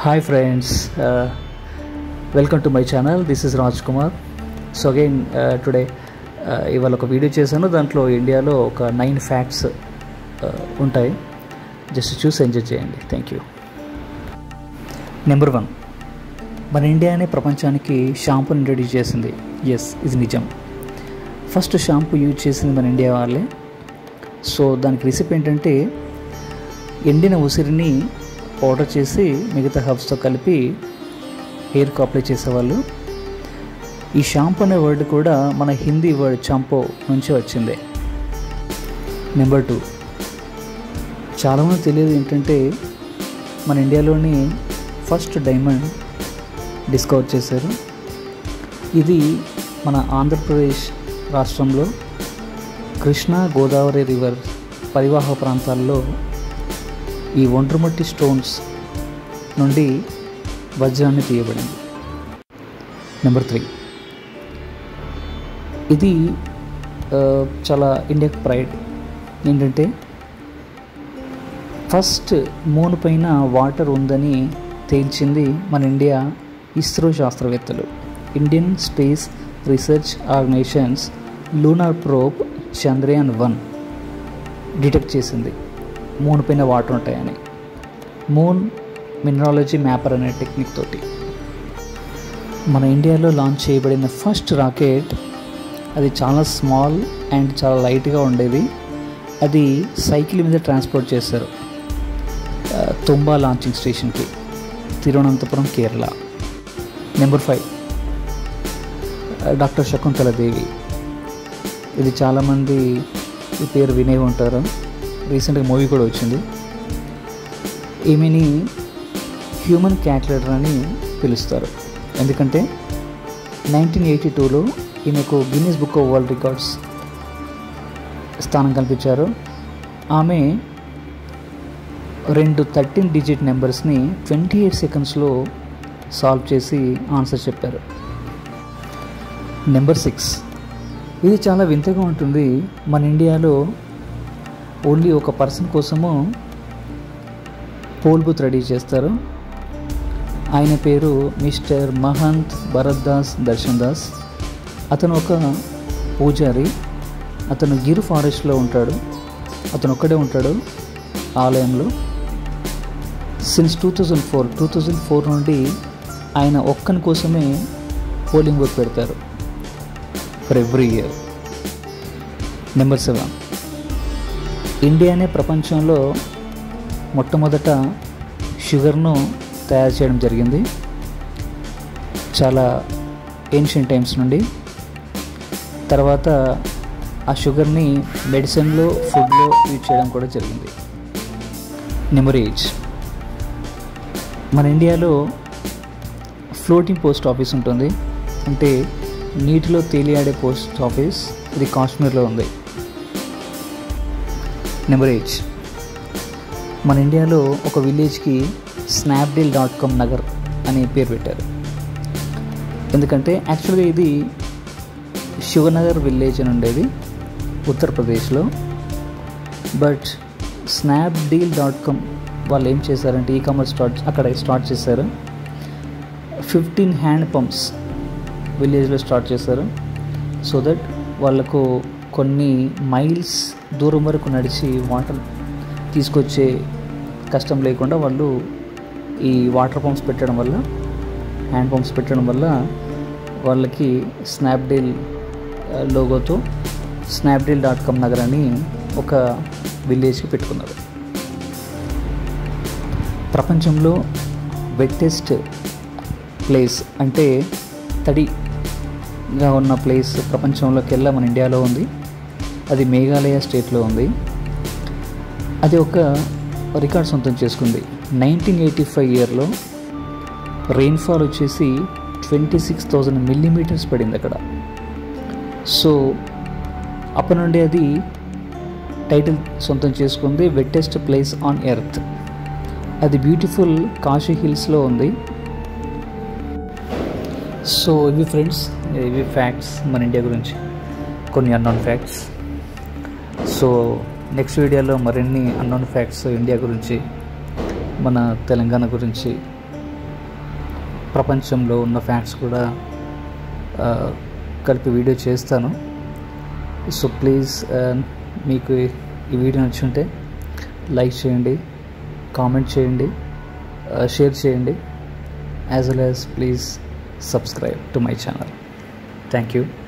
hi friends welcome to my channel this is Raj Kumar so again today ఇవాళ ఒక video చేశాను దాంట్లో ఇండియాలో ఒక నైన్ ఫ్యాక్ట్స్ ఉంటాయి జస్ట్ చూసి ఎంజాయ్ చేయండి థ్యాంక్ యూ నెంబర్ వన్ మన ఇండియానే ప్రపంచానికి షాంపూని ఇంట్రడ్యూస్ చేసింది ఎస్ ఇది నిజం ఫస్ట్ షాంపూ యూజ్ చేసింది మన ఇండియా వాళ్ళే సో దానికి రెసిపీ ఏంటంటే ఎండిన ఉసిరిని పౌడర్ చేసి మిగతా హర్బ్స్తో కలిపి హెయిర్కి అప్లై చేసేవాళ్ళు ఈ షాంపూ అనే వర్డ్ కూడా మన హిందీ వర్డ్ చాంపో నుంచి వచ్చిందే నెంబర్ టూ చాలామంది తెలియదు ఏంటంటే మన ఇండియాలోని ఫస్ట్ డైమండ్ డిస్కవర్ చేశారు ఇది మన ఆంధ్రప్రదేశ్ రాష్ట్రంలో కృష్ణా గోదావరి రివర్ పరివాహ ప్రాంతాల్లో ఈ ఒండ్రమట్టి స్టోన్స్ నుండి వజ్రాన్ని తీయబడింది నెంబర్ త్రీ ఇది ఆ, చాలా ఇండియాకి ప్రైడ్ ఏంటంటే ఫస్ట్ మూన్ పైన వాటర్ ఉందని తేల్చింది మన ఇండియా ఇస్రో శాస్త్రవేత్తలు Indian space research organisations lunar probe Chandrayaan one detect చేసింది మూన్ పైన వాటర్ ఉంటాయని మూన్ మినరాలజీ మ్యాపర్ అనే టెక్నిక్ తోటి మన ఇండియాలో లాంచ్ చేయబడిన ఫస్ట్ రాకెట్ అది చాలా స్మాల్ అండ్ చాలా లైట్గా ఉండేది అది సైకిల్ మీద ట్రాన్స్పోర్ట్ చేశారు ఆ, తుంబా లాంచింగ్ స్టేషన్కి Thiruvananthapuram Kerala number five doctor Shakuntala Devi ఇది చాలామంది ఈ పేరు వినే ఉంటారు రీసెంట్గా మూవీ కూడా వచ్చింది ఈమెని హ్యూమన్ క్యాట్లెటర్ అని పిలుస్తారు ఎందుకంటే నైన్టీన్ ఎయిటీ టూలో ఈమెకు Guinness book of world records స్థానం కల్పించారు ఆమె రెండు థర్టీన్ డిజిట్ నెంబర్స్ని ట్వంటీ ఎయిట్ సెకండ్స్లో సాల్వ్ చేసి ఆన్సర్ చెప్పారు నెంబర్ సిక్స్ ఇది చాలా వింతగా ఉంటుంది మన ఇండియాలో ఓన్లీ ఒక పర్సన్ కోసము పోల్ బూత్ రెడీ చేస్తారు ఆయన పేరు మిస్టర్ మహంత్ భరత్ దాస్ దర్శన్ దాస్ అతను ఒక పూజారి అతను గిర్ ఫారెస్ట్లో ఉంటాడు అతను ఒక్కడే ఉంటాడు ఆలయంలో since two thousand four two thousand four నుండి ఆయన ఒక్కని కోసమే పోలింగ్ బూత్ పెడతారు for every year number seven ఇండియానే ప్రపంచంలో మొట్టమొదట షుగర్ను తయారు చేయడం జరిగింది చాలా ఏన్షియన్ టైమ్స్ నుండి తర్వాత ఆ షుగర్ని మెడిసిన్లో ఫుడ్లో యూజ్ చేయడం కూడా జరిగింది నెంబర్ ఎయిట్ మన ఇండియాలో ఫ్లోటింగ్ పోస్ట్ ఆఫీస్ ఉంటుంది అంటే నీటిలో తేలియాడే పోస్ట్ ఆఫీస్ ఇది కాశ్మీర్లో ఉంది నెంబర్ ఎయిట్ మన ఇండియాలో ఒక విలేజ్కి స్నాప్డీల్ డాట్ కామ్ నగర్ అనే పేరు పెట్టారు ఎందుకంటే యాక్చువల్గా ఇది శివనగర్ విలేజ్ అని ఉండేది ఉత్తరప్రదేశ్లో బట్ స్నాప్డీల్ డాట్ కామ్ వాళ్ళు ఏం చేశారంటే ఈ కామర్స్ స్టార్ట్ అక్కడ స్టార్ట్ చేశారు ఫిఫ్టీన్ హ్యాండ్ పంప్స్ విలేజ్లో స్టార్ట్ చేశారు సో దట్ వాళ్ళకు కొన్ని మైల్స్ దూరం వరకు నడిచి వాటర్ తీసుకొచ్చే కష్టం లేకుండా వాళ్ళు ఈ వాటర్ పంప్స్ పెట్టడం వల్ల హ్యాండ్ పంప్స్ పెట్టడం వల్ల వాళ్ళకి స్నాప్డీల్ లోగోతో స్నాప్డీల్ డాట్ కామ్ నగర్ అని ఒక విలేజ్కి పెట్టుకున్నారు ప్రపంచంలో వెట్టెస్ట్ ప్లేస్ అంటే తడిగా ఉన్న ప్లేస్ ప్రపంచంలోకెల్లా మన ఇండియాలో ఉంది అది మేఘాలయ స్టేట్లో ఉంది అది ఒక రికార్డ్ సొంతం చేసుకుంది నైన్టీన్ ఎయిటీ ఫైవ్ ఇయర్లో రెయిన్ఫాల్ వచ్చేసి ట్వంటీ సిక్స్ థౌజండ్ మిల్లీమీటర్స్ పడింది అక్కడ సో అప్పటి నుండి అది టైటిల్ సొంతం చేసుకుంది వెట్టెస్ట్ ప్లేస్ ఆన్ ఎర్త్ అది బ్యూటిఫుల్ కాశీ హిల్స్లో ఉంది సో ఇవి ఫ్రెండ్స్ ఇవి ఫ్యాక్ట్స్ మన ఇండియా గురించి కొన్ని అన్నోన్ ఫ్యాక్ట్స్ సో నెక్స్ట్ వీడియోలో మరిన్ని అన్నోన్ ఫ్యాక్ట్స్ ఇండియా గురించి మన తెలంగాణ గురించి ప్రపంచంలో ఉన్న ఫ్యాక్ట్స్ కూడా ఆ, కలిపి వీడియో చేస్తాను సో ప్లీజ్ మీకు ఈ వీడియో నచ్చుంటే లైక్ చేయండి కామెంట్ చేయండి షేర్ చేయండి as well as please subscribe to my channel thank you